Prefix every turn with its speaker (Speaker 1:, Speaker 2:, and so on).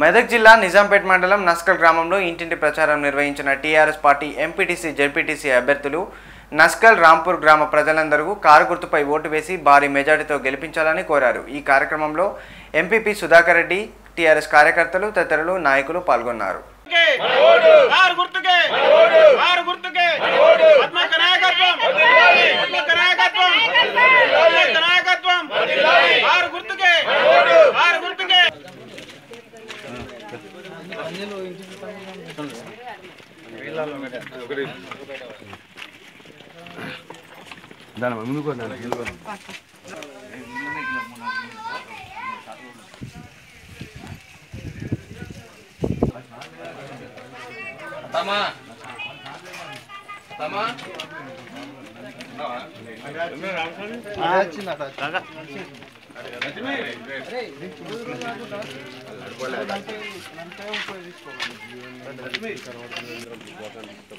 Speaker 1: మెదక్ జిల్లా నిజాంపేట్ మండలం నస్కల్ గ్రామంలో ఇంటింటి ప్రచారం నిర్వహించిన టీఆర్ఎస్ పార్టీ ఎంపీటీసీ జెడ్పీటీసీ అభ్యర్థులు నస్కల్ రాంపూర్ గ్రామ ప్రజలందరూ కారు గుర్తుపై ఓటు వేసి భారీ మెజార్టీతో గెలిపించాలని కోరారు ఈ కార్యక్రమంలో ఎంపీపీ సుధాకర్ రెడ్డి టీఆర్ఎస్ కార్యకర్తలు తదితరులు నాయకులు పాల్గొన్నారు
Speaker 2: కారు గుర్తుకే కారు గుర్తుకే పద్మక నాయకత్వం పద్మక నాయకత్వం పద్మక నాయకత్వం కారు గుర్తుకే కారు గుర్తుకే